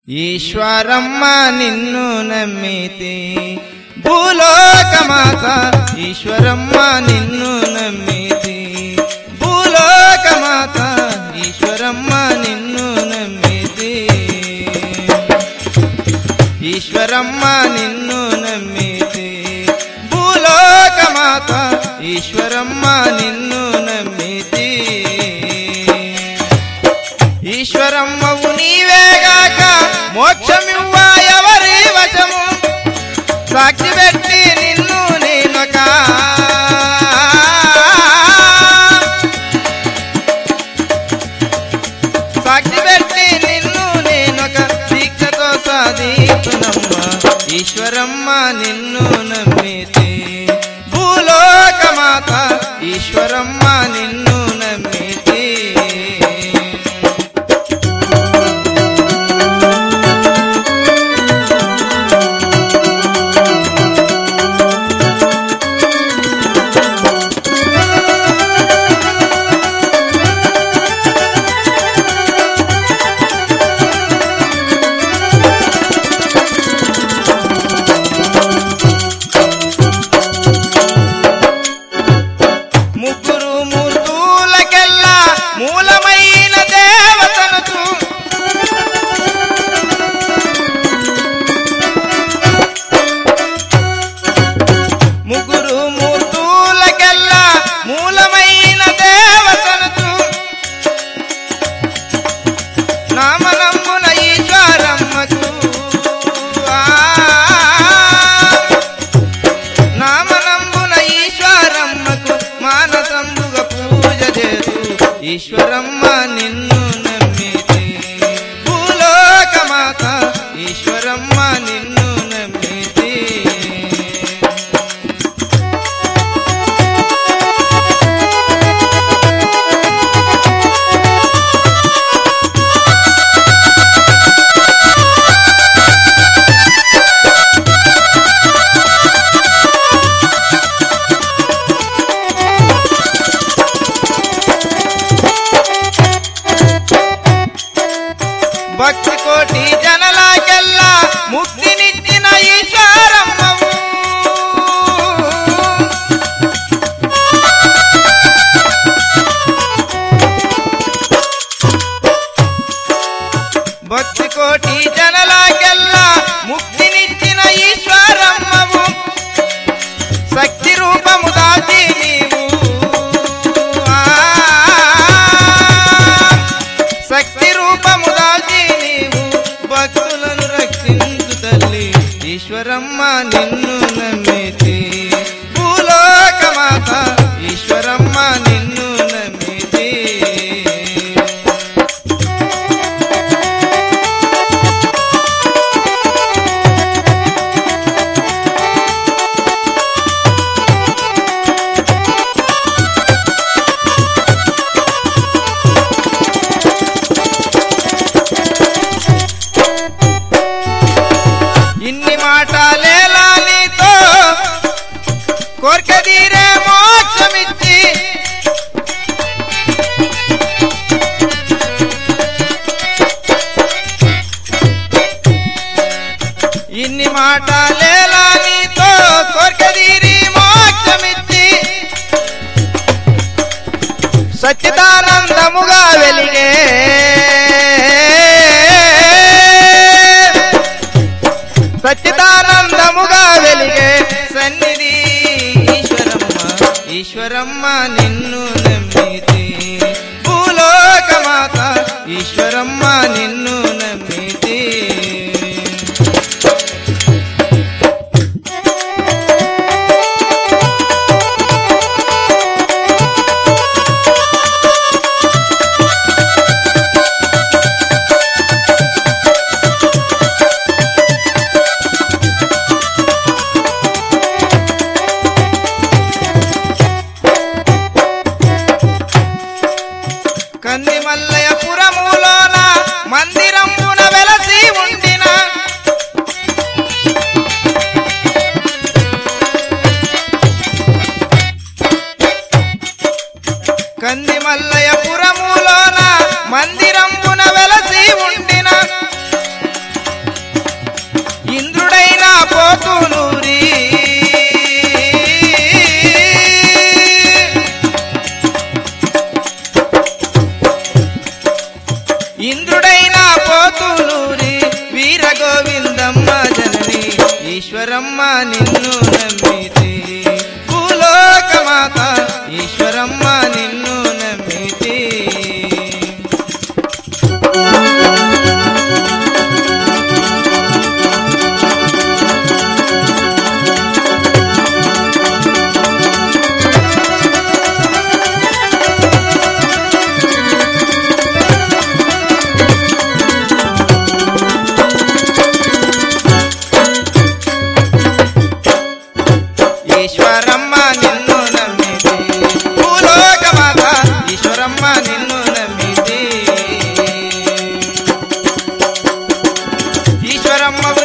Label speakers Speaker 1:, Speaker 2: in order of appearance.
Speaker 1: ఈశ్వరమ్మ నిన్ను నమ్మితే భూలోకమాత ఈశ్వరమ్మ నిన్ను నమ్మితే భూలోకమాత ఈశ్వరమ్మ నిన్ను నమ్మితే ఈశ్వరమ్మ నిన్ను నమ్మితే భూలోకమాత ఈశ్వరమ్మ నిన్ను నమ్మితే ఈశ్వరమ్మవు నీవేగాక మోక్షమివ్వ ఎవరి వశము సాక్షి పెట్టి నిన్ను నేనొక సాక్షి పెట్టి నిన్ను నేనొక దీక్షతో సాధితునమ్మ ఈశ్వరమ్మ నిన్ను నమ్మితే భూలోకమాత ఈశ్వరమ్మ నిన్ను నమ్మితే ముగ్గురు మూర్తులకెల్లా మూలమైన దేవతనకు ముగ్గురు మూర్తులకెల్లా మూలమైన దేవతనకు నామనమ్మున ఈశ్వరమ్మకు ఆ నామనంబున ఈశ్వరమ్మకు మానసంబుగా పూజ చేసు ఈశ్వరమ్మ నిన్ను నమ్మితే భూలోకమాత ఈశ్వరమ్మ నిన్ను నమ్మితే భక్తి కోటి జనలాకెల్లా ముక్తినిచ్చిన ఈశ్వరమ్మవు భక్తి కోటి జనలాకెల్లా ముక్తినిచ్చిన ఈశ్వరమ్మవు శక్తి రూపము దాచి నీవు ఆ శక్తి రూపము దాచి నీవు భక్తులను రక్షించు తల్లి ఈశ్వరమ్మ నిన్ను నమ్మితే భూలోకమాత ఈశ్వరమ్మ నిన్ను నమ్మితే ఇన్ని మాటలేలా నీతో కోరిక తీరే మోక్షమిచ్చి ఇన్ని మాటలేలా నీతో కోరిక తీరి మోక్షమిచ్చి సచ్చిదానందముగా వెలిగే సచ్చిదానందముగా వెలిగే సన్నిధి ఈశ్వరమ్మ ఈశ్వరమ్మ నిన్ను నమ్మితే భూలోకమాత ఈశ్వరమ్మ నిన్ను నమ్మితే ఈశ్వరమ్మ